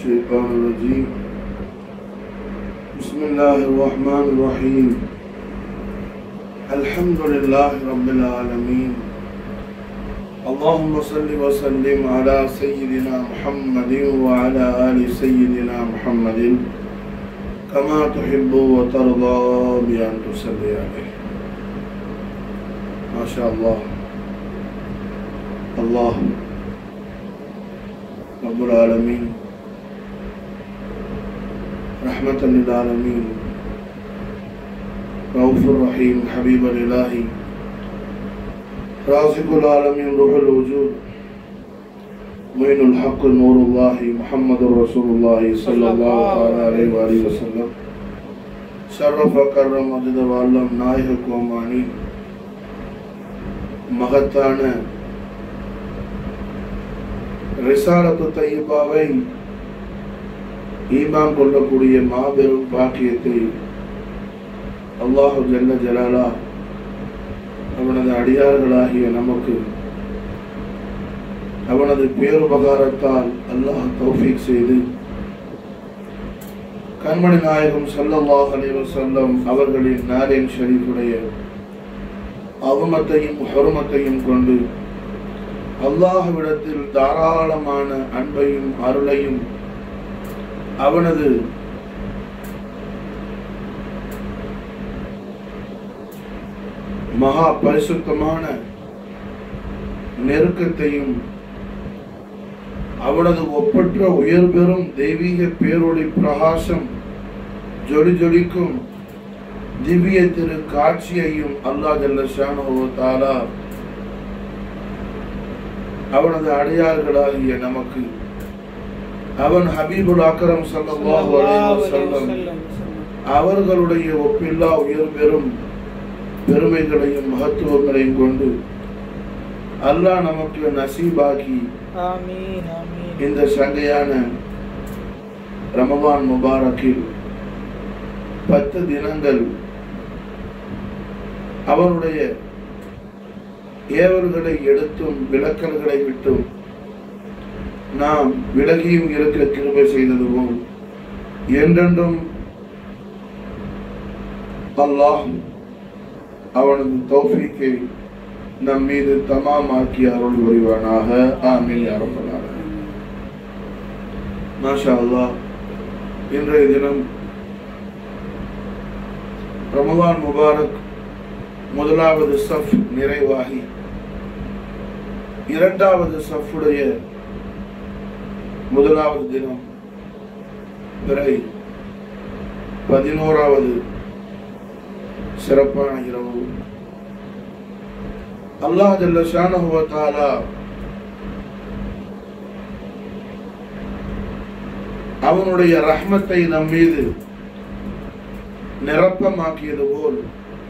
الشيطان الرجيم بسم الله الرحمن الرحيم الحمد لله رب العالمين اللهم صل وسلم على سيدنا محمد وعلى آل سيدنا محمد كما تحب وترضى بأن تصلي عليه ما شاء الله الله رب العالمين رحمة للعالمين رؤوف الرحيم حبيب الإله رازق العالمين روح الوجود معين الحق نور الله محمد رسول الله صلى الله تعالى عليه وآله وسلم شرف كرم مجد وعلم நாயக கோமானி மகத்தான ரிசாலத்து தையபாவை ஈமான் கொள்ளக்கூடிய மாபெரும் பாக்கியத்தை அல்லாஹு ஜல்ல ஜலாலா அவனது அடியார்களாகிய நமக்கு அவனது பேருபகாரத்தால் அல்லாஹ் தௌஃபீக் செய்து கண்மணி நாயகம் ஸல்லல்லாஹு அலைஹி வஸல்லம் அவர்களின் நாரின் ஷரீஃபுடைய அவமத்தையும் ஹருமத்தையும் கொண்டு அல்லாஹ்விடத்தில் தாராளமான அன்பையும் அருளையும் அவனது மகா பரிசுத்தமான நெருக்கத்தையும் அவனது ஒப்பற்ற உயர் பெறும் தெய்வீக பேரொளி பிரகாசம் ஜொலி ஜொலிக்கும் திவ்ய திரு காட்சியையும் அல்லா ஜல்லஷானோ தாலா அவனது அடையார்களாகிய நமக்கு அவன் ஹபீபுல் அக்கரம் ஸல்லல்லாஹு அலைஹி வஸல்லம் அவர்களுடைய ஒப்பில்லா உயர் பெறும் பெருமைகளையும் மகத்துவங்களையும் கொண்டு அல்லாஹ் நமக்கு நசீபாக்கி ஆமீன் ஆமீன் இந்த சங்கையான ரமபான் முபாரக்கில் பத்து தினங்கள் அவருடைய ஏவல்களை எடுத்தும் விளக்கல்களை விட்டும் நாம் விலகியும் இருக்க கிருபை செய்ததுவும் என்றென்றும் அல்லாஹ் அவனது தௌஃபீக்கை நம் மீது தமாமாக்கி அருள் புரிவானாக ஆமீன் யா ரப்பல் ஆலமீன் மாஷா அல்லாஹ் இன்றைய தினம் ரமலான் முபாரக் முதலாவது சஃப் நிறைவாகி இரண்டாவது சஃப்புடைய முதலாவது தினம் பிறை பதினோராவது சிறப்பான இரவு அல்லாஹ் ஜல்ல ஷானஹு வ தஆலா அவனுடைய ரஹ்மத்தை நம் மீது நிரப்பமாக்கியது போல்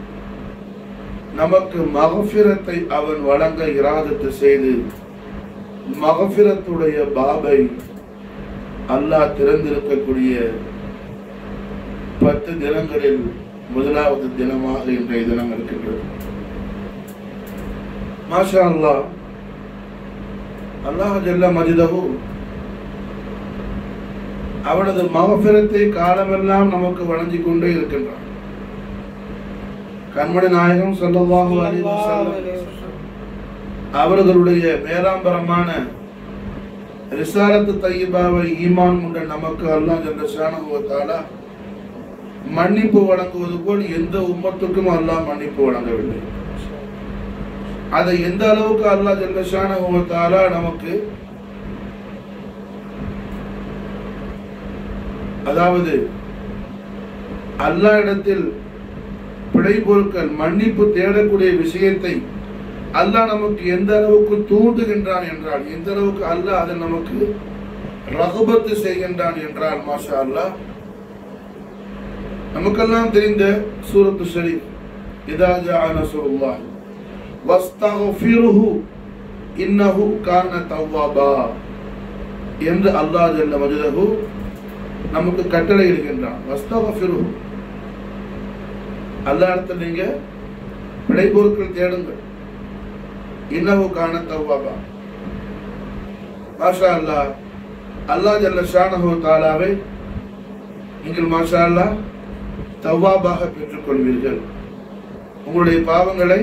நமக்கு மகஃபிரத்தை அவன் வழங்க இராதத்து செய்து மகஃபிரத்துடைய பாபை அல்லாஹ் திறந்திருக்கக்கூடிய பத்து தினங்களில் முதலாவது தினமாக இன்றைய தினம் இருக்கின்றது மாஷா அல்லாஹ் அல்லாஹ் ஜல்ல மஜிதஹு அவனது மகபிரத்தை காலமெல்லாம் நமக்கு வழங்கிக் கொண்டே இருக்கின்றான் கண்மணி நாயகம் ஸல்லல்லாஹு அலைஹி வஸல்லம் அவர்களுடைய மேலாம்பரமான ரிசாலத்து தையபாவை ஈமான் கொண்ட நமக்கு அல்லாஹ் ஜல்ல ஷானஹு வ தஆலா மன்னிப்பு வழங்குவது போல் எந்த உம்மத்துக்கும் அல்லாஹ் மன்னிப்பு வழங்கவில்லை அதை எந்த அளவுக்கு அல்லாஹ் ஜல்ல ஷானஹு வ தஆலா நமக்கு அதாவது அல்லாஹ் இடத்தில் பிழை பொருட்கள் மன்னிப்பு தேடக்கூடிய விஷயத்தை அல்லாஹ் நமக்கு எந்த அளவுக்கு தூண்டுகின்றான் என்றால் எந்த அளவுக்கு அல்லாஹ் அதை நமக்கு ரகுபத்து செய்கின்றான் என்றால் மாஷா அல்லாஹ் நமக்கெல்லாம் தெரிந்த சூரத்து ஷரீப் இதா ஜா நஸ்ருல்லாஹ் வஸ்தக்ஃபிருஹு இன்னஹு கான தவ்வாபா என்று அல்லாஹ் ஜல்ல மஜ்தஹு நமக்கு கட்டளை இருக்கின்றான் வஸ்தக்ஃபிருஹு அல்லாஹ் இடத்துல நீங்க பிழை பொருட்கள் தேடுங்கள் இன்னஹு கான தவ்வாபா மாஷா அல்லாஹ் அல்லாஹ் ஜல்ல ஷானஹு தாலாவை நீங்கள் மாஷா அல்லாஹ் தவ்வாபாக பெற்றுக்கொள்வீர்கள் உங்களுடைய பாவங்களை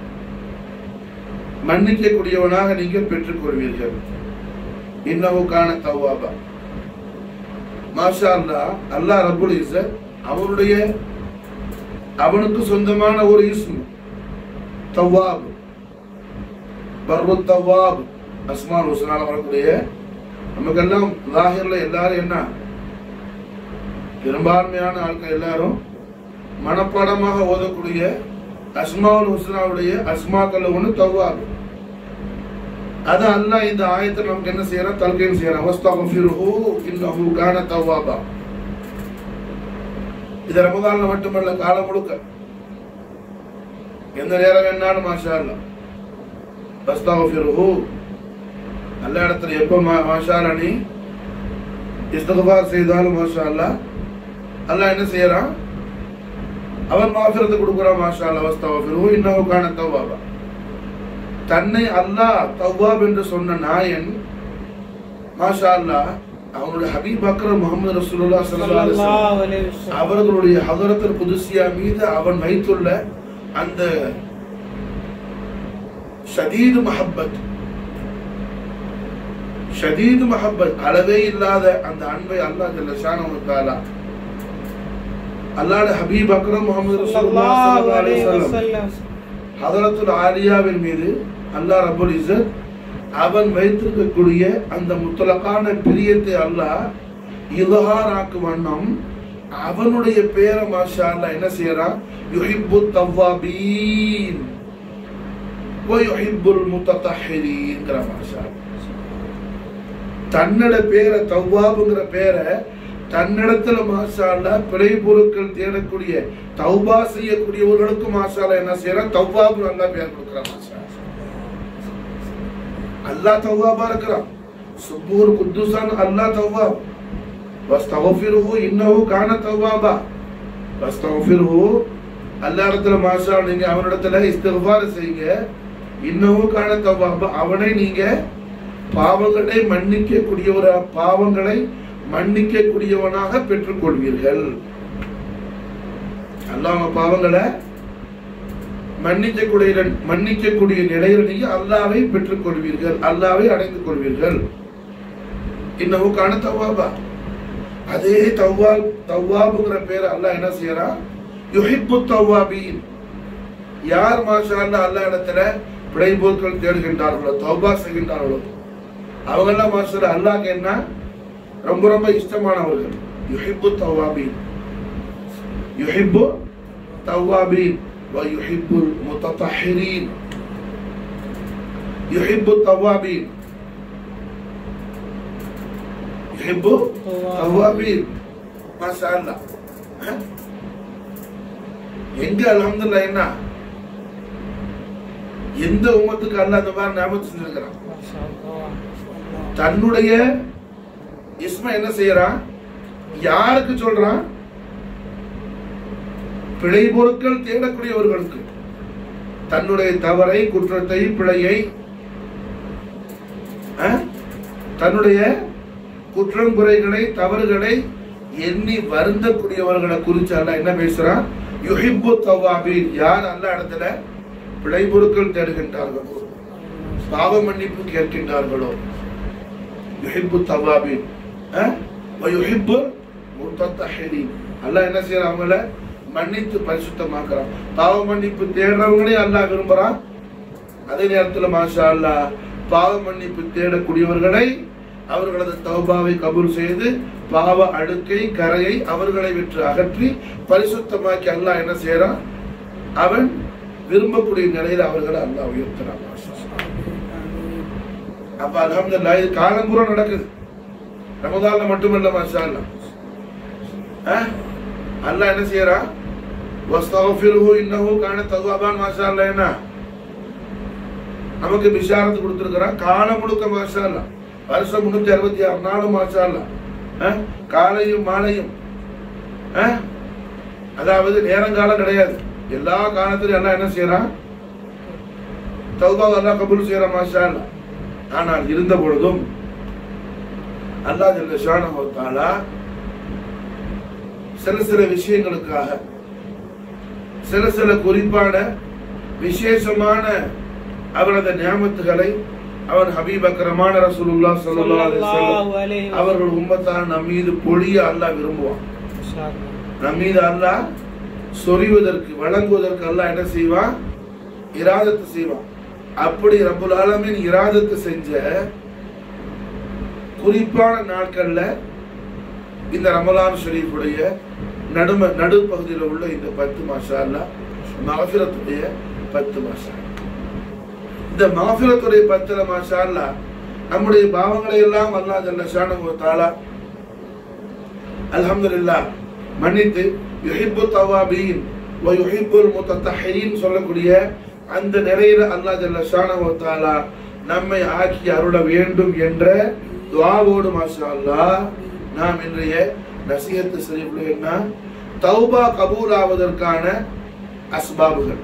மன்னிக்கக்கூடியவனாக நீங்கள் பெற்றுக்கொள்வீர்கள் இன்னஹு கான தவ்வாபா மாஷா அல்லாஹ் அல்லாஹ் ரப்புல் இஸ்ஸத் அவனுடைய அவனுக்கு சொந்தமான ஒரு இஸ்மு தவ்வாப் பர்ரு தவ்வாப் அஸ்மான் ஹுசனால வரக்கூடிய நமக்கெல்லாம் லாஹிர்ல எல்லாரும் என்ன பெரும்பான்மையான ஆட்கள் எல்லாரும் மனப்பாடமாக ஓதக்கூடிய அஸ்மாவுல் ஹுஸ்னாவுடைய அஸ்மாக்கள் ஒன்று தவ்வாப் அது அல்லாஹ் இந்த ஆயத்தை நமக்கு என்ன செய்யறான் தல்கைன் செய்யறான் வஸ்தக்ஃபிருஹு இன்னஹு கான தவ்வாபா இது ரமதான்ல மட்டுமல்ல காலம் முழுக்க எந்த நேரம் வேணாலும் மாஷா அல்லா வஸ்தக்ஃபிருஹு நல்ல இடத்துல எப்ப மா- மாஷா அல்லா நீ இஸ்திக்பார் செய்தாலும் மாஷா அல்லா அல்லாஹ் என்ன செய்யறான் அவன் மாஃபிரத்து கொடுக்குறான் மாஷா அல்லா வஸ்தக்ஃபிருஹு இன்னஹு கான தவ்வாபா தன்னை அல்லாஹ் தவ்வாப் என்று சொன்ன நாயன் மாஷா அல்லாஹ் அவனுடைய ஹபீப் அக்ரம் முகமது ரசூலுல்லாஹ் ஸல்லல்லாஹு அலைஹி வஸல்லம் ஸல்லல்லாஹு அலைஹி வஸல்லம். அவர்களுடைய ஹதரத்துல் குதுசியா மீது அவன் வைத்துள்ள அந்த ஷதீது மஹப்பத் ஷதீது மஹப்பத் அளவே இல்லாத அந்த அன்பை அல்லாஹ் ஜல்ல ஷானஹு தஆலா அல்லாஹ்வுடைய ஹபீப் அக்ரம் முகமது ரசூலுல்லாஹ் ஸல்லல்லாஹு ஸல்லல்லாஹு அலைஹி அலைஹி வஸல்லம் வஸல்லம். ஹதரத்துல் ஆலியாவின் மீது அல்லாஹ் ரப்பல் இஸ்ஸத் அவன் வைத்திருக்கக்கூடிய அந்த முத்தலக்கான பிரியத்தை அல்லாஹ் இலஹார் ஆக்கும் வண்ணம் அவனுடைய பேரை மாஷா அல்லாஹ் என்ன செய்யறான் யுஹிப்பு தவ்வாபீன் வ யுஹிப்புல் முத்தத்தஹிரீன்ங்கிற மாஷா அல்லாஹ். தன்னோட பேரை தவ்வாபுங்கிற பேரை தன்னிடத்துல மாஷா அல்லாஹ் பிழை பொருட்கள் தேடக்கூடிய தௌபா செய்யக்கூடியவர்களுக்கு மாஷா அல்லாஹ் என்ன செய்யறான் தவ்வாபு நல்லா பேர் கொடுக்குறான் மாஷா அல்லாஹ். அல்லாஹ் தவ்வாபா இருக்கிறான் சுப்பூர் குத்துசான் அல்லாஹ் தவ்வாப் வஸ்தகஃபிருஹு இன்னஹு கான தவ்வாபா வஸ்தகஃபிருஹு அல்லாஹ் இடத்துல மாஷா நீங்க அவனிடத்துல இஸ்திக்பார் செய்யுங்க இன்னஹு கான தவ்வாபா அவனை நீங்க பாவங்களை மன்னிக்க கூடியவர பாவங்களை மன்னிக்க கூடியவனாக பெற்றுக்கொள்வீர்கள் அல்லாஹ் உங்க பாவங்களை மன்னிக்கக்கூடிய மன்னிக்கக்கூடிய நிலையில் நீங்க அல்லாவை பெற்றுக் கொள்வீர்கள் அல்லாவை அடைந்து கொள்வீர்கள் இன்னமும் காண தவ்வாபா அதே தவ்வா தவ்வாபுங்கிற பேர் அல்லாஹ் என்ன செய்யறான் யுஹிப்பு தவ்வாபீன் யார் மாஷா அல்லாஹ் அல்லாஹ் இடத்துல பிழைபோக்கள் தேடுகின்றார்களோ தௌபா செய்கின்றார்களோ அவங்கெல்லாம் மாஷா அல்லாஹ்க்கு என்ன ரொம்ப ரொம்ப இஷ்டமானவர்கள் யுஹிப்பு தவ்வாபீன் யுஹிப்பு தவ்வாபீன் ويحب المتطهرين يحب التوابين يحب التوابين ما شاء الله ها؟ எங்க அல்ஹம்துலில்லாஹ் என்ன எந்த உம்மத்துக்கு அல்லாஹ் அந்த மாதிரி ஞாபகம் செஞ்சிருக்கிறான் மாஷா அல்லாஹ். தன்னுடைய இஸ்ம என்ன செய்யறான் யாருக்கு சொல்றான் பிழை பொருட்கள் தேடக்கூடியவர்களுக்கு தன்னுடைய தவறை குற்றத்தை பிழையை அஹ், தன்னுடைய குற்றம் குறைகளை தவறுகளை எண்ணி வருந்தக்கூடியவர்களை குறிச்சு அல்லாஹ் என்ன பேசுறான் யுஹிப்பு தவாபீன் யார் அல்ல இடத்துல பிழை பொருட்கள் தேடுகின்றார்களோ பாவ மன்னிப்பு கேட்கின்றார்களோ யுஹிப்பு தவாபீன் யுஹிப்பு முத்தத்தஹிரீன் அல்லாஹ் என்ன செய்யறான் அவங்கள மன்னித்து பரிசுத்தமாக்குறான் பாவ மன்னிப்பு தேடுறவங்களே அல்லாஹ் விரும்புறான் அதே நேரத்துல மாஷா அல்லாஹ் பாவ மன்னிப்பு தேடக்கூடியவர்களை அவர்களது தௌபாவை கபூல் செய்து பாவ அடுக்கை கரையை அவர்களை விட்டு அகற்றி பரிசுத்தமாக்கி அல்லாஹ் என்ன செய்யறான் அவன் விரும்பக்கூடிய நிலையில அவர்களை அல்லாஹ் உயர்த்துறான் மாஷா அல்லாஹ். அப்ப அல்ஹம்துலில்லாஹ் இது காலம் பூரா நடக்குது ரமதான்ல மட்டுமல்ல மாஷா அல்லாஹ் அஹ்? அல்லாஹ் என்ன செய்யறான் வஸ்தகஃபிருஹு இன்னஹு கான தவ்வாபான் மாஷா அல்லாஹ் என்ன நமக்கு பிஷாரத்து கொடுத்திருக்கிறான் காலம் முழுக்க மாஷா அல்லாஹ் வருஷம் முன்னூத்தி அறுபத்தி ஆறு நாளும் மாஷா அல்லாஹ் அஹ்? காலையும் மாலையும் அஹ்? அதாவது நேரங்காலம் கிடையாது எல்லா காலத்திலும் எல்லாம் என்ன செய்யறான் தௌபா அல்லாஹ் கபூல் செய்யறான் மாஷா அல்லாஹ் ஆனால் இருந்த பொழுதும் அல்லாஹ் ஜல்ல ஷானஹு வ தஆலா சில சில விஷயங்களுக்காக சில சில குறிப்பான விசேஷமான அவரது நியாமத்துகளை அவன் ஹபீப் அக்ரமான ரசூலுல்லாஹ் ஸல்லல்லாஹு அலைஹி ஸல்லல்லாஹு வஸல்லம் அலைஹி வஸல்லம். அவர்கள் உம்மத்தார் நம் மீது பொழிய அல்லாஹ் விரும்புவான் இன்ஷா அல்லாஹ். நம் மீது அல்லாஹ் சொரிவதற்கு வழங்குவதற்கு அல்லாஹ் என்ன செய்வான் இராதத்து செய்வான் அப்படி ரப்புல் ஆலமீன் இராதத்து செஞ்ச குறிப்பான நாட்கள்ல இந்த ரமலான் ஷரீஃபுடைய நடும நடுப்பகுதியில் உள்ள இந்த பத்து மாஷா அல்லாஹ் மகஃபிரத்துடைய பத்து மாஷா இந்த மகஃபிரத்துடைய பத்துல மாஷா அல்லாஹ் நம்முடைய பாவங்களை எல்லாம் அல்லாஹ் ஜல்ல ஷானஹு வ தஆலா அல்ஹம்துலில்லாஹ் மன்னித்து யுஹிப்பு தவாபீன் வ யுஹிப்புல் முத்தத்தஹிரீன் சொல்லக்கூடிய அந்த நிலையில அல்லாஹ் ஜல்ல ஷானஹு வ தஆலா நம்மை ஆக்கி அருள வேண்டும் என்ற துஆவோடு மாஷா அல்லாஹ் நாம் இன்றைய நசிஹத்து ஷரீஃப்ல என்ன தௌபா கபூல் ஆவதற்கான அஸ்பாபுகள்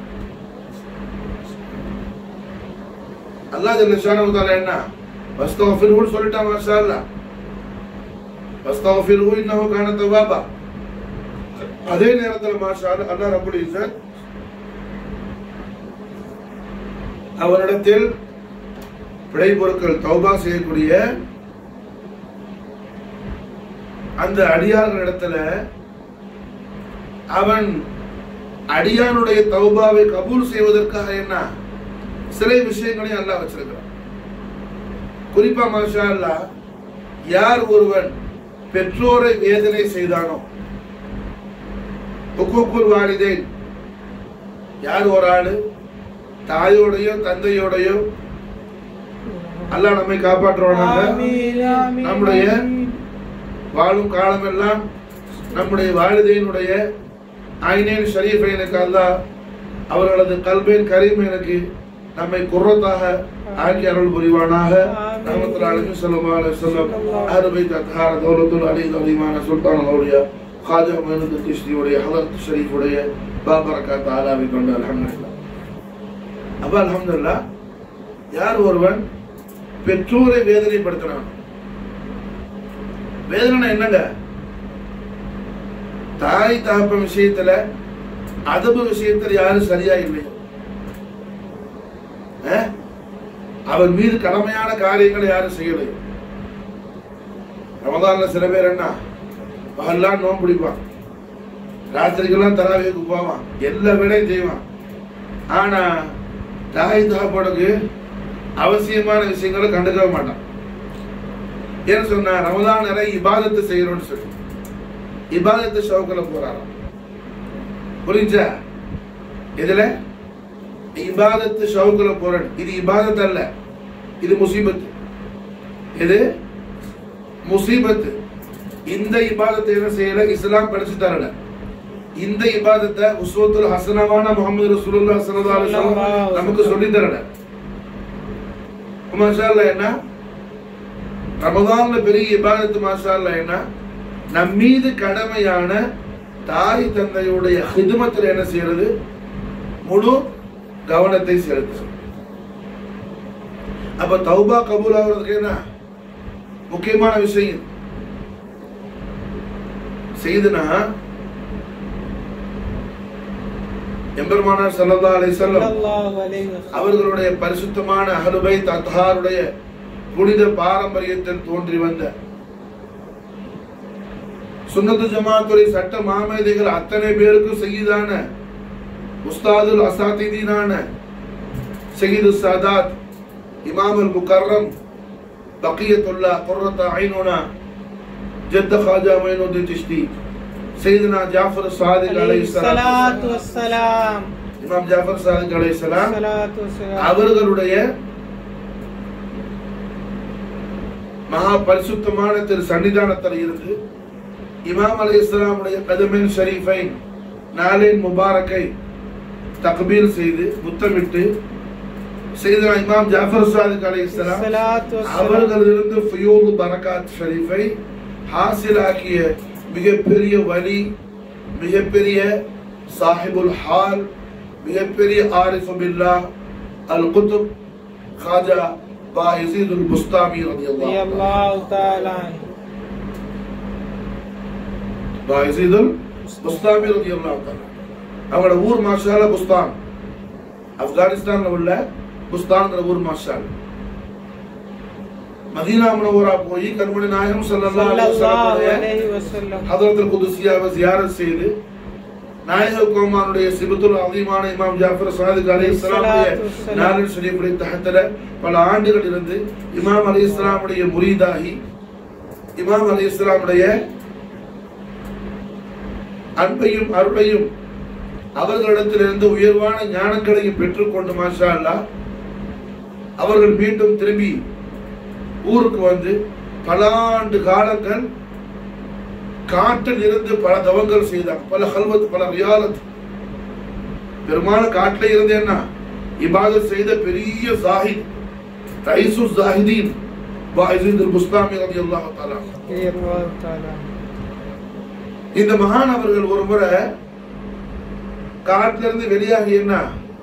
அல்லாஹ் ஜல்ல ஷானஹு வ தஆலா என்ன வஸ்தக்ஃபிருஹு சொல்லிட்டா மாஷா அல்லாஹ் வஸ்தக்ஃபிருஹு இன்னஹு கான தவ்வாபா அதே நேரத்தில் மாஷா அல்லாஹ் அல்லாஹ் ரப்பல் இஸ்ஸத் அவரிடத்தில் விடை பொருட்கள் தௌபா செய்யக்கூடிய அந்த அடியார்களிடத்துல அவன் அடியானுடைய தௌபாவை கபூல் செய்வதற்காக என்ன சில விஷயங்களையும் அல்லாஹ் வச்சிருக்கிறான் குறிப்பா மாஷா அல்லாஹ் யார் ஒருவன் பெற்றோரை வேதனை செய்தானோ ஹுக்குக்குல் வாலிதேன் யார் ஒரு ஆளு தாயோடையோ தந்தையோடையோ அல்லாஹ் நம்மை காப்பாற்றுவானாக ஆமீன், ஆமீன், நம்முடைய ஆமீன். வாழும் காலமெல்லாம் நம்முடைய வாலிதையினுடைய ஐனேன் ஷரீஃபைனுக்கு அல்லாஹ் அவர்களது கல்பேன் கரீமேனுக்கு நம்மை குர்ரத்தாக ஆக்கி அருள் புரிவானாக ஆமீன். ரஹமத்துல் அலைஹி ஸல்லல்லாஹு அலைஹி வஸல்லம் அஹ்லு பைத் அத்ஹார தௌலத்துல் அலி அலிமான சுல்தான் அலௌலியா காஜா மைனுத் கிஷ்தியுடைய ஹலரத் ஷரீஃபுடைய பாபரகாத் ஆலாவை கொண்டு அல்ஹம்துலில்லாஹ் அப்ப அல்ஹம்துலில்லாஹ் யார் ஒருவன் பெற்றோரை வேதனைப்படுத்தினான் வேதனை என்னங்க தாய் தகப்பன் விஷயத்துல அதபு விஷயத்துல யாரும் சரியா இல்லையோ அஹ்? அவர் மீது கடமையான காரியங்களை யாரும் செய்யலையோ ரமதான்ல சில பேர் என்ன பகல்லாம் நோன்பு பிடிப்பான் ராத்திரிக்கெல்லாம் தராவிக்கு போவான் எல்லா வேலையும் செய்வான் ஆனா தாய் தகப்பனுக்கு அவசியமான விஷயங்களை கண்டுக்கவே மாட்டான் ஏன்னு சொன்னா ரமதான் நிறைய இபாதத்து செய்யணும்னு சொல்லி இபாதத்து ஷவுக்கில் போறாராம் புரிஞ்சா இதுல இபாதத்து ஷவுக்கில் போறேன் இது இபாதத் அல்ல இது முசீபத்து இது முசீபத்து இந்த இபாதத்தை என்ன செய்யல இஸ்லாம் படிச்சு தரல இந்த இபாதத்தை உஸ்வத்துல் ஹசனவான முகமது ரசூலுல்லாஹ் ஸல்லல்லாஹு அலைஹி வஸல்லம் நமக்கு சொல்லி தரல மாஷா அல்லாஹ் என்ன ரமதான்ல பெரிய இபாதத்து மாஷா அல்லாஹ் என்ன நம் மீது கடமையான தாய் தந்தையுடைய ஹிதுமத்தில் என்ன செய்யறது முழு கவனத்தை செலுத்து அப்ப தௌபா கபூல் ஆகுறதுக்கு என்ன முக்கியமான விஷயம் இது. செய்துனா எம்பெருமானார் ஸல்லல்லாஹு அலைஹி வஸல்லம் ஸல்லல்லாஹு அலைஹி வஸல்லம். அவர்களுடைய பரிசுத்தமான அஹலுபை தத்ஹாருடைய புனித பாரம்பரியத்தில் தோன்றி வந்த சுன்னத்து ஜமாத்துடைய சட்ட மாமேதைகள் அத்தனை பேருக்கும் செய்யுதான உஸ்தாதுல் அசாத்திதீனான சையீது சாதாத் இமாமுல் முகர்ரம் பக்கியத்துல்லா குர்ரத்த ஐனுனா ஜத்த खाजा மைனுddin चिश्ती सैयदना जाफर सादिक அலைஹி अलैहिस्सलाम ஸலாத்து வஸ்ஸலாம். இமாம் ஜாஃபர் சாதிக் அலைஹிஸ்ஸலாம் ஸலாத்து வஸ்ஸலாம். அவர்களுடைய மகா பரிசுத்தமான திரு சன்னிதானத்தில் இருந்து இமாம் அலி இஸ்லாமுடைய கதமின் ஷரீஃபை நாளின் முபாரக்கை தக்பீர் செய்து முத்தமிட்டு செய்த இமாம் ஜாஃபர் சாதிக் அலி இஸ்லாம் ஸலாத்து வஸ்ஸலாம். அவர்களிலிருந்து ஃபுயூல் பரகாத் ஷரீஃபை ஹாசிலாக்கிய மிகப்பெரிய வலி மிகப்பெரிய சாஹிபுல் ஹால் மிகப்பெரிய ஆரிஃபு பில்லா அல் குதுப் காஜா பா யசீதுல் புஸ்தாமி ரலியல்லாஹு அன்ஹு ரலியல்லாஹு தஆலா அன்ஹு. பாயசீதுல் புஸ்தாமி ரலியல்லாஹு தஆலா அவங்களோட ஊர் மாஷால புஸ்தான் ஆப்கானிஸ்தான்ல உள்ள புஸ்தான்ங்கிற ஊர் மாஷால் மதீனா முனவரா போய் கண்மணி நாயகம் ஸல்லல்லாஹு அலைஹி ஸல்லல்லாஹு வஸல்லம் அலைஹி வஸல்லம் ஹதரத்துல் குதுசியாவை ஜியாரத் செய்து நாயக கோமானுடைய சிபத்துல் அதீமான இமாம் ஜாஃபர் சாதிக் அலைஹிஸ்ஸலாமுடைய ஸலாத்து நாரின் ஷரீஃபுடைய தஹத்துல பல ஆண்டுகள் இருந்து இமாம் அலைஹிஸ்ஸலாமுடைய முரீதாகி இமாம் அலைஹிஸ்ஸலாமுடைய அன்பையும் அருளையும் அவர்களிடத்திலிருந்து உயர்வான ஞானங்களையும் பெற்றுக்கொண்டு மாஷா அல்லாஹ் அவர்கள் மீண்டும் திரும்பி ஊருக்கு வந்து பல ஆண்டு காலங்கள் காட்டில் இருந்து பல தவங்கள் செய்தாங்க பல ஹல்வத் பல ரியாலத் பெரும்பாலும் காட்டில இருந்து என்ன இபாதத் செய்த பெரிய ஜாஹித் ரைசு ஜாஹிதீன் வாயிஸ் புஸ்தாமி ரலியல்லாஹு தஆலா ரலியல்லாஹு தஆலா இந்த மகான் அவர்கள் ஒரு முறை காட்டில இருந்து வெளியாகி என்ன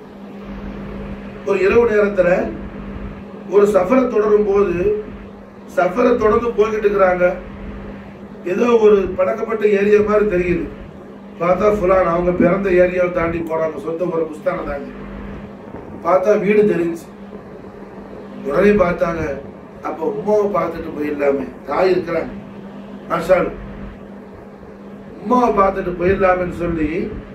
ஒரு இரவு நேரத்துல ஒரு சஃபரை தொடரும் போது சஃபரை தொடர்ந்து போய்கிட்டு இருக்கிறாங்க ஏதோ ஒரு பழக்கப்பட்ட ஏரியா மாதிரி தெரியுது பார்த்தா ஃபுலான் அவங்க பிறந்த ஏரியாவை தாண்டி போறாங்க சொந்த ஒரு புஸ்தானை தாண்டி பார்த்தா வீடு தெரிஞ்சு உடனே பார்த்தாங்க அப்ப உமாவை பார்த்துட்டு போயிடலாமே தாய் இருக்கிறாங்க மாஷால் உமாவை பார்த்துட்டு போயிடலாமேன்னு சொல்லி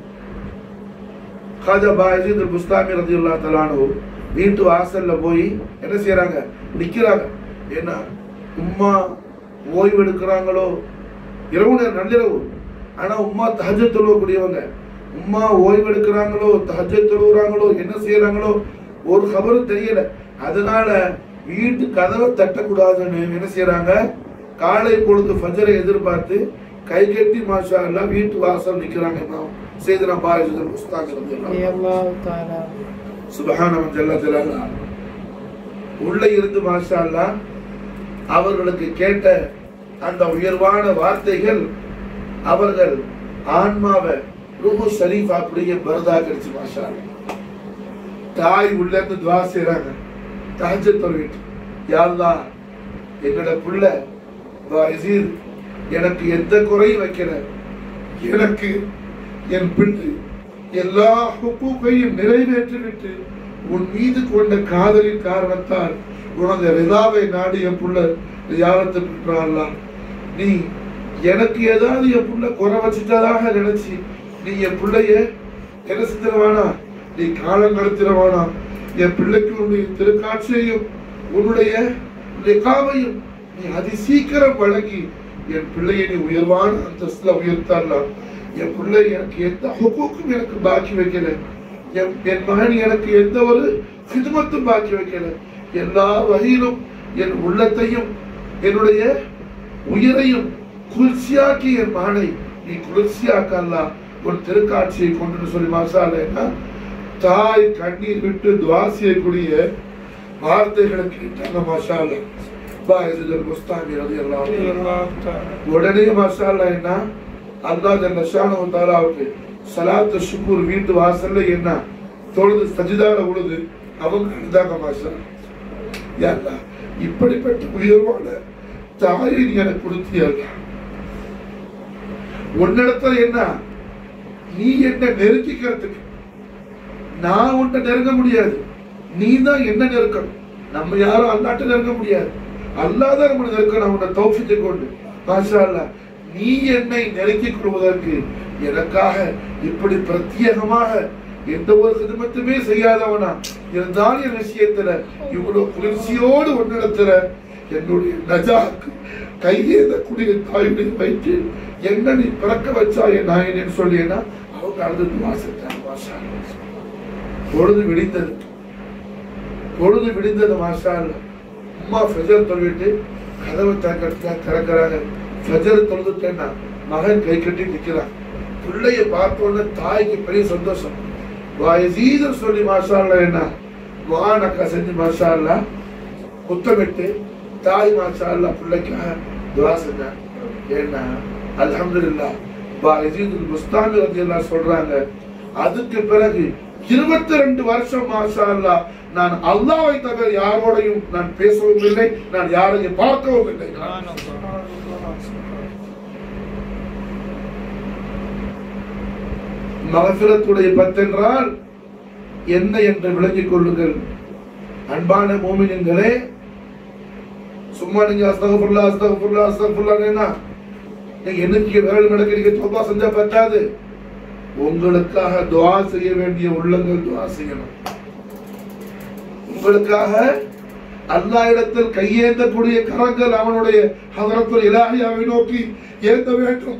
காஜா பாயஜித் புஸ்தாமி ரதியுல்லா தலானு வீட்டு வாசல்ல போய் என்ன செய்யறாங்க நிக்கிறாங்க ஏன்னா உம்மா ஓய்வு எடுக்கிறாங்களோ இரவு நேரம் நள்ளிரவு ஆனா உம்மா தஹஜ தொழுவக்கூடியவங்க உம்மா ஓய்வு எடுக்கிறாங்களோ தஹஜ தொழுகிறாங்களோ என்ன செய்யறாங்களோ ஒரு கபரும் தெரியல அதனால வீட்டு கதவை தட்டக்கூடாதுன்னு என்ன செய்யறாங்க காலை பொழுது ஃபஜரை எதிர்பார்த்து கை கட்டி மாஷா எல்லாம் வீட்டு வாசல் நிக்கிறாங்க இமாம் செய்தனா பாயஜித் புஸ்தாமி ரதியுல்லா ரலியல்லாஹு தஆலா சுபஹானவன் ஜல்ல ஜலாலா உள்ள இருந்து மாஷா அல்லாஹ் அவர்களுக்கு கேட்ட அந்த உயர்வான வார்த்தைகள் அவர்கள் ஆன்மாவை ரூஹு ஷரீஃப் அப்படியே பரதா கிடைச்சு மாஷா அல்லாஹ். தாய் உள்ள இருந்து துவா செய்றாங்க தஹஜ்ஜத் தொழுவிட்டு யா அல்லாஹ் என்னோட புள்ள வாயிசீர் எனக்கு எந்த குறையும் வைக்கல எனக்கு என் பிள்ளை எல்லா ஹுக்கூக்கையும் நிறைவேற்றிவிட்டு உன் மீது கொண்ட காதலின் காரணத்தால் உனது ரிதாவை நாடி என் புள்ள யாரத்தை பெற்றாலாம் நீ எனக்கு ஏதாவது என் புள்ள குறை வச்சுட்டதாக நினைச்சு நீ என் பிள்ளைய என்ன செஞ்சிடவானா நீ காலம் கடத்திடவானா என் பிள்ளைக்கு உன்னுடைய திருக்காட்சியையும் உன்னுடைய லிகாவையும் நீ அதி சீக்கிரம் வழங்கி என் பிள்ளையை நீ உயர்வான அந்தஸ்துல உயர்த்தாலாம் என் பிள்ளை எனக்கு எந்த ஹுக்கூக்கும் எனக்கு பாக்கி வைக்கல என் என் மகன் எனக்கு எந்த ஒரு ஹிதமத்தும் பாக்கி வைக்கல எல்லா வகையிலும் என் உள்ளத்தையும் என்னுடைய உயிரையும் குளிர்ச்சியாக்கி என் மகனை நீ குளிர்ச்சியாக்கல்லா ஒரு திருக்காட்சியை கொண்டு சொல்லி மாசாலேன்னா தாய் கண்ணீர் விட்டு துவா செய்யக்கூடிய வார்த்தைகளை கேட்டாங்க மாஷால பாயதுல் முஸ்தாமி ரலியல்லாஹு அன்ஹு ரலியல்லாஹு தஆலா உடனே மசாலா என்ன அல்லாஹ் ஜல்ல ஷானஹு தஆலாவுக்கு ஸலாத்து ஷுக்ர் வீட்டு வாசல்ல என்ன தொழுது சஜிதால உழுது அவங்க இருந்தாங்க மாஷா யா அல்லாஹ் இப்படிப்பட்ட உயர்வான தாயை நீ எனக்கு கொடுத்தியா உன்னிடத்துல என்ன நீ என்ன நெருக்கிக்கிறதுக்கு நான் உன்னை நெருங்க முடியாது நீ தான் என்ன நெருக்கணும் நம்ம யாரும் அல்லாட்ட நெருங்க முடியாது அல்லாதான் நம்மளை நெருக்கணும் உன்னை தௌஃபித்தை கொண்டு மாஷா அல்லாஹ் நீ என்னை நெருக்கிக் கொள்வதற்கு எனக்காக இப்படி பிரத்யேகமாக எந்த ஒரு சிதமத்துமே செய்யாதவனா இருந்தாலும் என் விஷயத்துல இவ்வளவு குளிர்ச்சியோடு ஒன்னிடத்துல என்னுடைய நஜாக்கு கையேந்தக்கூடிய தாயுடைய வயிற்று என்ன நீ பிறக்க வச்சா என் நாயனேன்னு சொல்லியேன்னா அவங்க அழுது வாசிட்டாங்க மாஷா அல்லாஹ். பொழுது விடிந்தது பொழுது விடிந்தது மாஷா அல்லாஹ். அம்மா ஃபஜர் தொழுவிட்டு கதவை திறக்க திறக்கிறாங்க ஃபஜர் தொழுதுட்டேன்னா மகன் கை கட்டி நிக்கிறான் பிள்ளைய பார்த்த உடனே தாய்க்கு பெரிய சந்தோஷம் வயசீதர் சொல்லி மாஷா அல்லாஹ் என்ன வானக்கா செஞ்சு மாஷா அல்லாஹ் முத்தமிட்டு தாய் மாஷா அல்லாஹ் பிள்ளைக்காக துவா செஞ்சாங்க ஏன்னா அல்ஹம்துலில்லாஹ் வயசீதுல் முஸ்தாமி ரலியல்லாஹு சொல்றாங்க அதுக்கு பிறகு இருபத்தி ரெண்டு வருஷம் மாஷா அல்லாஹ் நான் அல்லாஹ்வை தவிர யாரோடையும் நான் பேசவும் இல்லை நான் யாரையும் பார்க்கவும் இல்லை மகஃபிரத்துடைய பத்தென்றால் என்ன என்று விளங்கிக் கொள்ளுங்கள் அன்பான மோமினங்களே சும்மா நீங்க அஸ்தகஃபிருல்லா அஸ்தகஃபிருல்லா அஸ்தகஃபிருல்லா நீங்க என்னைக்கு வேலை நடக்க நீங்க தோபா செஞ்சா பத்தாது உங்களுக்காக துவா செய்ய வேண்டிய உள்ளங்கள் துவா செய்யணும் உங்களுக்காக அல்லாஹ் இடத்தில் கையேந்தக்கூடிய கரங்கள் அவனுடைய ஹதரத்துல் இலாஹியாவை நோக்கி ஏந்த வேண்டும்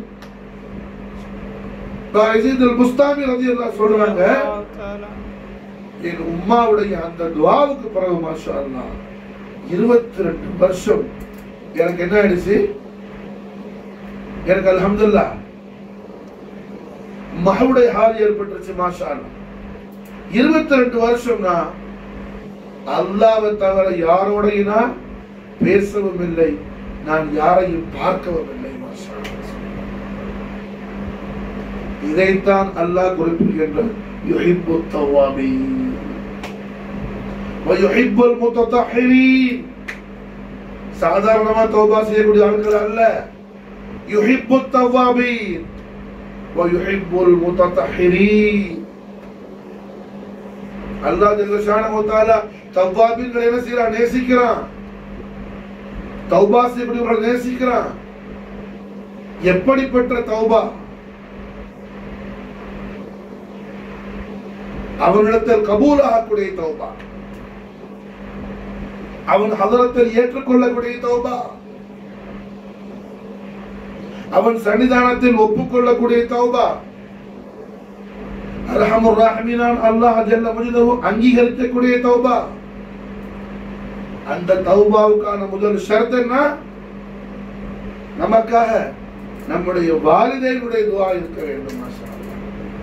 பாயிசிதுல் முஸ்தாமி ரலியல்லாஹு சொல்றாங்க அல்லாஹ் தாலா என் உம்மாவுடைய அந்த துவாவுக்கு பிறகு மாஷா அல்லாஹ் இருபத்தி ரெண்டு வருஷம் எனக்கு என்ன ஆயிடுச்சு எனக்கு அல்ஹம்துலில்லாஹ் மகளுடைய ஹால் ஏற்பட்டுருச்சு மாஷா அல்லாஹ் இருபத்தி ரெண்டு வருஷம் நான் அல்லாவை தவிர யாரோடையும் நான் பேசவும் இல்லை நான் யாரையும் பார்க்கவும் இல்லை மாஷா அல்லாஹ். இதைத்தான் அல்லாஹ் குறிப்பிடுகின்றான் யுஹிப்பு தவாபீன் ويحب المتطهرين சாதாரணமா தௌபா செய்யக்கூடிய ஆட்கள் அல்ல يحب التوابين ويحب المتطهرين அல்லாஹ் ஜல்ல ஷானஹு வ தஆலா தவ்வாபீன்களை என்ன செய்யறான் நேசிக்கிறான் தௌபா செய்யக்கூடியவர்களை நேசிக்கிறான் எப்படிப்பட்ட தௌபா அவனிடத்தில் கபூலாகக்கூடிய தௌபா அவன் ஹதரத்தில் ஏற்றுக்கொள்ளக்கூடிய தௌபா அவன் சன்னிதானத்தில் ஒப்புக்கொள்ளக்கூடிய தௌபா அர்ஹமுர் ராஹிமீனான் அல்லாஹ் ஜல்ல மஜ்தஹு அங்கீகரிக்கக்கூடிய தௌபா அந்த தௌபாவுக்கான முதல் ஷரத் என்ன நமக்காக நம்முடைய வாலிதைனுடைய துவா இருக்க வேண்டும் மாஷா அல்லாஹ்.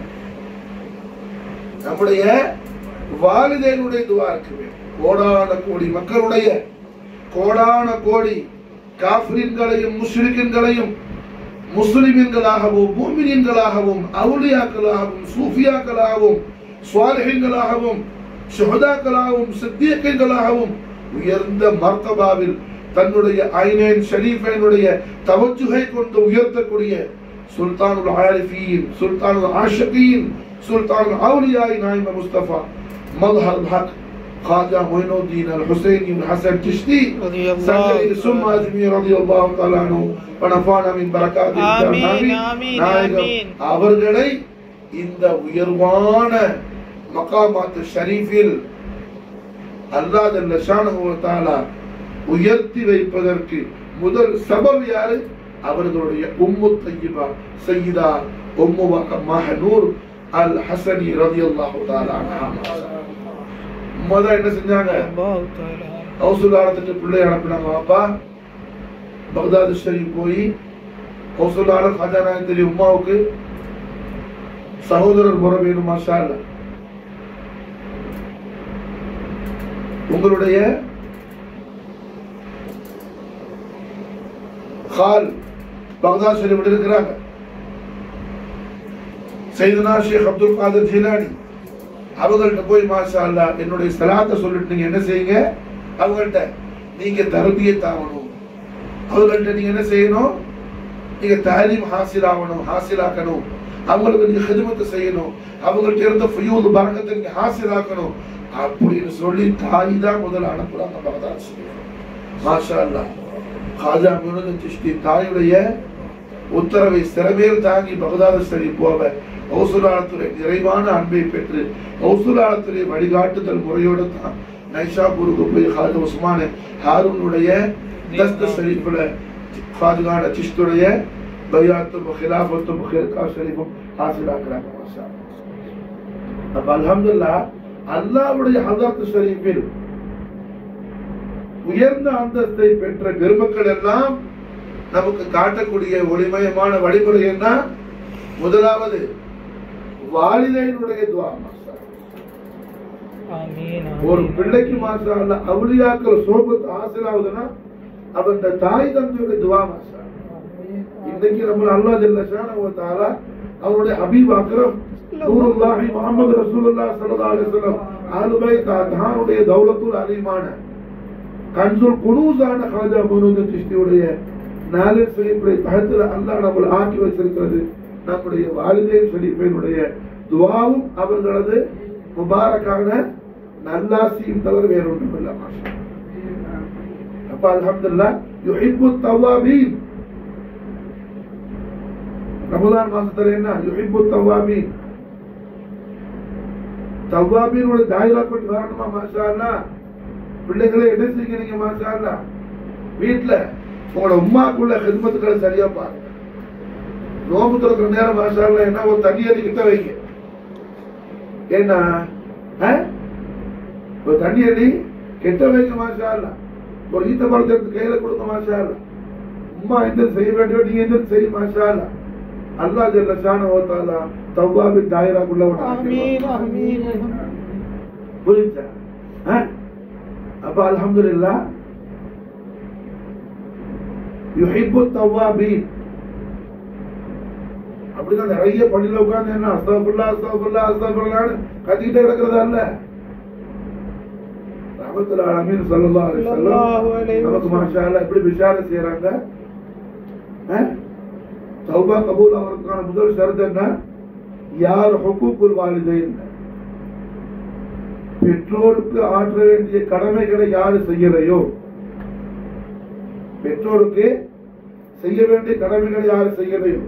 நம்முடைய வாலிதைனுடைய துவா இருக்க வேண்டும் கோடான கோடி மக்களுடைய கோடான கோடி காஃபிரின்களையும் முஸ்லிம்களையும் முஸ்லிம்களாகவும் பூமினின்களாகவும் அவுலியாக்களாகவும் சூஃபியாக்களாகவும் சுவாலிஹின்களாகவும் சுஹதாக்களாகவும் சித்தியக்கங்களாகவும் உயர்ந்த மர்த்தபாவில் தன்னுடைய ஐனேன் ஷரீஃபைனுடைய தவஜுகை கொண்டு உயர்த்தக்கூடிய சுல்தானுல் ஆரிஃபீன் சுல்தானுல் ஆஷகீன் சுல்தானுல் அவுலியாய் நாயிம முஸ்தபா மல்ஹர் ஹக் خواجہ معین الدین الحسین الحسن چشتی رضی اللہ سنگری ثم اجمی رضی اللہ تعالی عنہ ونفعنا من برکات ஆமீன், ஆமீன், ஆமீன். அவர்களை இந்த உயர்வான மகாமாத்து ஷரீஃபில் அல்லாஹ் ஜல்ல ஷானஹு வ தஆலா உயர்த்தி வைப்பதற்கு முதல் சபப் யாரு அவர்களுடைய உம்மு தய்யிபா சையீதா உம்மு மஹனூர் அல் ஹசனி ரலியல்லாஹு தஆலா அன்ஹா முதல்ல என்ன செஞ்சாங்க அல்லாஹ் தாலா கௌசுல்லாலத்துக்கு பிள்ளை அனுப்பினாங்க அப்பா பக்தாது ஷரீப் போய் கௌசுல்லால காஜா நாயந்திரி உமாவுக்கு சகோதரர் முறை வேணும் மாஷா அல்ல உங்களுடைய கால் பக்தாத் ஷரீஃப் இருக்கிறாங்க சைதுனா ஷேக் அப்துல் காதர் ஜிலானி அவங்கள்ட்ட போய் மாஷா அல்லா என்னுடைய சலாத்தை சொல்லிட்டு நீங்க என்ன செய்யுங்க அவங்கள்ட்ட நீங்க தரபியை தாவணும் அவங்கள்ட்ட நீங்க என்ன செய்யணும் நீங்க தாலீம் ஹாசில் ஆகணும் ஹாசிலாக்கணும் அவங்களுக்கு நீங்க ஹிதமத்தை செய்யணும் அவங்கள்ட்ட இருந்த ஃபுயூல் பரக்கத்தை நீங்க ஹாசிலாக்கணும் அப்படின்னு சொல்லி தாய் தான் முதல்ல அனுப்புறாங்க பகதாத் ஷரீஃப். மாஷா அல்லா ஹாஜா முனது சிஷ்டி தாயுடைய உத்தரவை சிறமேல் தாங்கி பகதாத சரி போவ கௌசுலாளத்துறை நிறைவான அன்பை பெற்று கௌசுலாளத்துறை வழிகாட்டுதல் முறையோடு தான் நைஷாபூருக்கு போய் ஹாஜ் உஸ்மான் ஹாரூனுடைய தஸ்த ஷரீஃபில் ஃபாதுகான சிஷ்துடைய பையாத்தும் ஹிலாஃபத்தும் ஹிர்கா ஷரீஃபும் ஹாசிலாக்குறாங்க மாஷா அல்லாஹ். அப்ப அல்ஹம்துலில்லாஹ் அல்லாஹ்வுடைய ஹதரத் ஷரீஃபில் உயர்ந்த அந்தஸ்தை பெற்ற பெருமக்கள் எல்லாம் நமக்கு காட்டக்கூடிய ஒளிமயமான வழிமுறை என்ன முதலாவது வாலிதையினுடைய துவா மாஷா அல்லாஹ். ஆமீன் ஒரு ஆமீன். பிள்ளைக்கு மாஷா அல்லாஹ் அவுலியாக்கள் சோபத்து ஆசிலாகுதுன்னா அவன் தாய் தந்தையுடைய துவா மாஷா அல்லாஹ். இன்னைக்கு நம்ம அல்லாஹ் ஜல்ல ஷானஹு வ தஆலா அவருடைய ஹபீப் அக்ரம் நூருல்லாஹி முஹம்மது ரசூலுல்லாஹ் ஸல்லல்லாஹு அலைஹி வஸல்லம் அஹ்லு பைத் அத்ஹாருடைய தௌலத்துல் அலீமான கன்சுல் குனூஸான ஹாஜா மனூத் சிஷ்டியுடைய நாலு ஷரீஃபுடைய தஹத்துல அல்லாஹ் நம்மளை ஆக்கி வச்சிருக்கிறது நம்முடைய வாலிதேன் ஷரீஃபினுடைய துவாவும் அவர்களது முபாரக்கான நல்லாசியும் தவிர வேற ஒன்றும் இல்லை மாஷா அப்ப அல்ஹம்துலில்லாஹ் யுஹிப்பு தவாபீன் ரமலான் மாசத்துல என்ன யுஹிப்பு தவாபீன் தவாபீனோட தாயிரா கொண்டு வரணுமா மாஷா அல்லாஹ் பிள்ளைகளை என்ன செய்கிறீங்க மாஷா அல்லாஹ் வீட்டுல உங்களோட உமாக்குள்ள ஹிதமத்துக்களை சரியா பாருங்க நோம்பு திறக்கிற நேரம் மாஷா அல்லாஹ் என்ன ஒரு தண்ணி அடி கிட்ட வைங்க என்ன ஆ? ஒரு தண்ணி அடி கெட்ட வைங்க மாஷா அல்லாஹ் ஒரு ஈத்த பழத்தை எடுத்து கையில கொடுங்க மாஷா அல்லாஹ் உம்மா எந்த செய்ய வேண்டியோ நீங்க எந்த செய்ய மாஷா அல்லாஹ் அல்லாஹ் ஜல்ல ஷானஹு வ தஆலா தவ்வாபின் தாயிராக்குள்ள உன்னை ஆமீன் ஆக்கிடுவான். ஆமீன் புரிஞ்சா ஆ? அப்ப அல்ஹம்துலில்லாஹ் யுஹிப்பு தவ்வாபீன் அப்படிதான் நிறைய பள்ளியில உட்கார்ந்து என்ன அஸ்தகுல்லா அஸ்தகுல்லா அஸ்தகுல்லான்னு கத்திக்கிட்டே கிடக்கிறதா இல்ல ரஹமத்துல் ஆலமீன் ஸல்லல்லாஹு அலைஹி ஸல்லல்லாஹு அலைஹி வஸல்லம் நமக்கு வஸல்லம். மாஷா அல்லாஹ் எப்படி பிஷார செய்யறாங்க ஆ? தௌபா கபூல் அவருக்கான முதல் ஷரத்து என்ன யார் ஹுக்கூக்குல் வாலிதைன் பெற்றோருக்கு ஆற்ற வேண்டிய கடமைகளை யாரு செய்யலையோ பெற்றோருக்கு செய்ய வேண்டிய கடமைகளை யாரு செய்யலையோ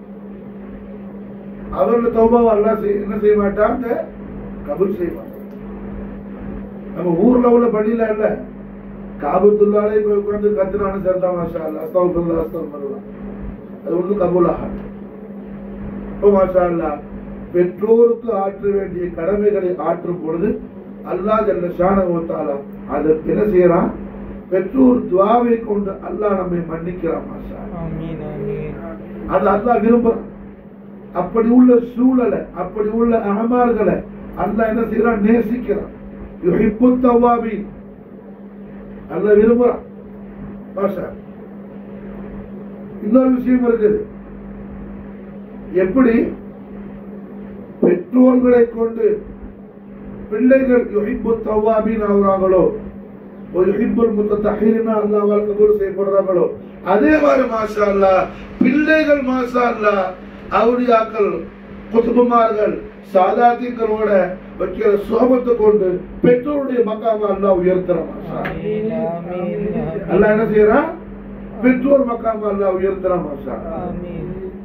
அவர்கள் தௌபாவை அல்லாஹ் செய்ய- என்ன செய்ய மாட்டாங்க கபூல் செய்ய மாட்டாங்க நம்ம ஊர்ல உள்ள பள்ளியில இல்ல காபத்துள்ளாலே போய் உட்கார்ந்து கத்துனானு சரிதா மாஷா அல்லா அஸ்தகுல்லா அஸ்தகுல்லா அது ஒன்றும் கபூல் ஆகாது இப்போ மாஷா அல்லா பெற்றோருக்கு ஆற்ற வேண்டிய கடமைகளை ஆற்றும் பொழுது அல்லாஹ் ஜல்ல ஷானஹு வ தஆலா அதற்கு என்ன செய்யறான் பெற்றோர் துவாவை கொண்டு அல்லாஹ் நம்மை மன்னிக்கிறான் மாஷா அல்லாஹ். ஆமீன் ஆமீன் அது அல்லாஹ் விரும்புறான் அப்படி உள்ள சூழலை அப்படி உள்ள அகமார்களை அல்லாஹ் என்ன செய்யறான் நேசிக்கிறான் யுஹிப்பு தவ்வாபீன் அல்லாஹ் விரும்புறான் மாஷா இன்னொரு விஷயம் இருக்குது எப்படி பெற்றோர்களை கொண்டு பிள்ளைகள் யுஹிப்பு தவ்வாபீன் ஆகுறாங்களோ ஒரு யுஹிப்புல் முத்தஹீரினா அல்லாஹ்வால் கபூல் செய்யப்படுறாங்களோ அதே மாதிரி மாஷா அல்லாஹ் பிள்ளைகள் மாஷா அல்லாஹ் அவுலியாக்கள் குத்துபுமார்கள் சாதாத்திகளோட வைக்கிற சோபத்தை கொண்டு பெற்றோருடைய மக்காம அல்லாஹ் உயர்த்துறான் மாஷா அல்லாஹ். ஆமீன் ஆமீன் அல்லாஹ் என்ன செய்யறான் பெற்றோர் மக்காம அல்லாஹ் உயர்த்துறான் மாஷா அல்லாஹ். ஆமீன்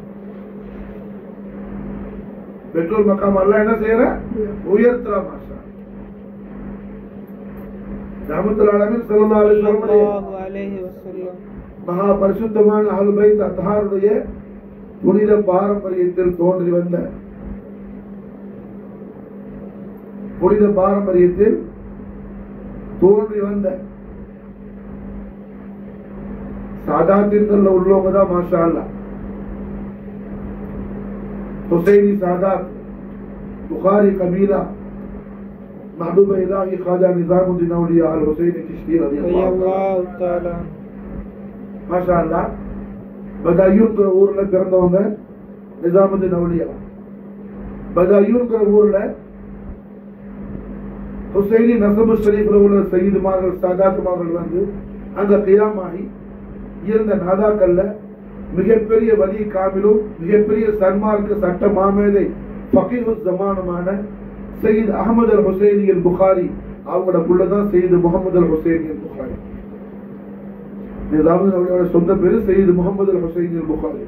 பெற்றோர் மக்காம அல்லாஹ் என்ன செய்யறான் உயர்த்துறான் மாஷா ரஹமத்துல் ஆலமீன் ஸல்லல்லாஹு அலைஹி வஸல்லம் ஸல்லல்லாஹு அலைஹி வஸல்லம் மகா பரிசுத்தமான அஹ்லுபைத் அத்ஹாருடைய புனித பாரம்பரியத்தில் தோன்றி வந்த புனித பாரம்பரியத்தில் தோன்றி வந்த சாதாத்தின்கள்ல உள்ளவங்க தான் மாஷா அல்லாஹ் ஹுசைனி சாதாத் புகாரி கபீலா محبوب إلهي خواجہ نظام الدین اولیاء الحسین چشتی رضی اللہ عنہ அல்லாஹ் தஆலா மாஷா அல்லா பதாயூன்கிற ஊர்ல பிறந்தவங்க நிசாமுதீன் அவுலியா பதாயூன்கிற ஊர்ல ஹுசைனி நசபு ஷரீஃப்ல உள்ள சயீதுமார்கள் சாதாத்துமார்கள் வந்து அங்க கியாமாகி இருந்த நாதாக்கள்ல மிகப்பெரிய வலி காமிலும் மிகப்பெரிய சன்மார்க்க சட்ட மாமேதை ஃபகீஹு ஜமானுமான சயீத் அகமது அல் ஹுசைனி அல் புகாரி அவங்களோட புள்ளதான் சயீத் முகமது அல் ஹுசைனி அல் புகாரி நிசாமுதீன் அவுலியாவோட சொந்த பேரு சயீத் முகமது அல் ஹுசைனி அல் புகாரி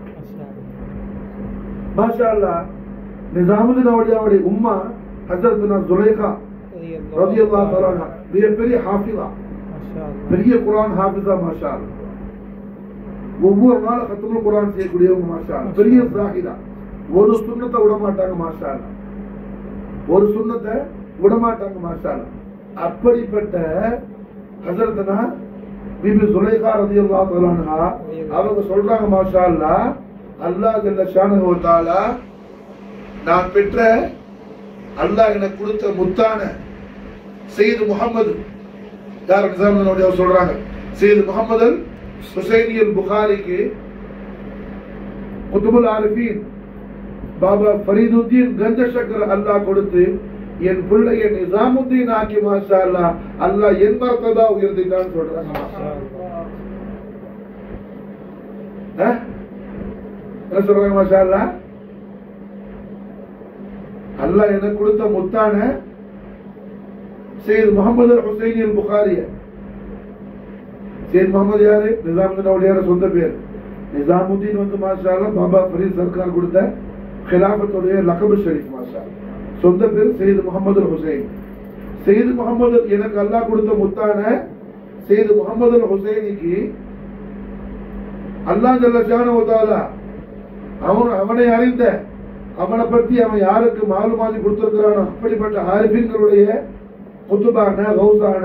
மாஷா அல்லாஹ் நிசாமுதீன் அவுலியாவுடைய உம்மா ஹஜரத்னா ஜுலைஹா ரலியல்லாஹு தஆலா அன்ஹா மிகப்பெரிய ஹாஃபிதா மாஷா அல்லாஹ் பெரிய குர்ஆன் ஹாஃபிஸா மாஷா அல்லாஹ் ஒவ்வொரு நாளும் கத்துக்குள் குர்ஆன் செய்யக்கூடியவங்க மாஷா அல்லாஹ் பெரிய ஜாஹிதா ஒரு சுன்னத்தை விட மாட்டாங்க மாஷா அல்லாஹ் ஒரு சுன்னத்தை விட மாட்டாங்க மாஷா அல்லாஹ் அப்படிப்பட்ட ஹஜரத்னா பிபி சுலைஹா ரலியல்லாஹு தஆலா அன்ஹா அவங்க சொல்றாங்க மாஷா அல்லாஹ் அல்லாஹ் ஜல்ல ஷானஹு வ தஆலா நான் பெற்ற அல்லாஹ் எனக்கு கொடுத்த முத்தான சையது முகமது யார் நிசாமுதீன் அவர் சொல்றாங்க சையது முகமது அல் ஹுசைனி அல் புகாரிக்கு குத்துபுல் ஆரிஃபீன் பாபா ஃபரீதுத்தீன் கஞ்ச சக்கர் அல்லாஹ் கொடுத்து என் பிள்ளைய நிசாமுத்தீன் ஆக்கி மாஷா அல்லாஹ் அல்லாஹ் என் மரத்ததா உயர்த்திட்டான்னு சொல்றாங்க மாஷா அல்லாஹ். ஆ? என்ன சொல்றாங்க மாஷா அல்லாஹ் அல்லாஹ் எனக்கு கொடுத்த முத்தான சையத் முகமது ஹுசைன் அல் புகாரிய சையத் முகமது யாரு நிசாமுதீன் அவுலியார சொந்த பேர் நிசாமுதீன் வந்து மாஷா அல்லாஹ் பாபா ஃபரீத் சர்க்கார் கொடுத்த கிலாபத்துடைய லகபு ஷரீஃப் மாஷா அல்லாஹ். சொந்த பேர் சையத் முகமது ஹுசைன் சையத் முகமது எனக்கு அல்லாஹ் கொடுத்த முத்தான சையத் முகமது ஹுசைனிக்கு அல்லாஹ் ஜல்ல ஷானஹு தஆலா அவன் அவனை அறிந்த அவனை பத்தி அவன் யாருக்கு மாலுமாதி கொடுத்திருக்கிறானோ அப்படிப்பட்ட ஆரிஃபின்களுடைய குத்துபான கௌசான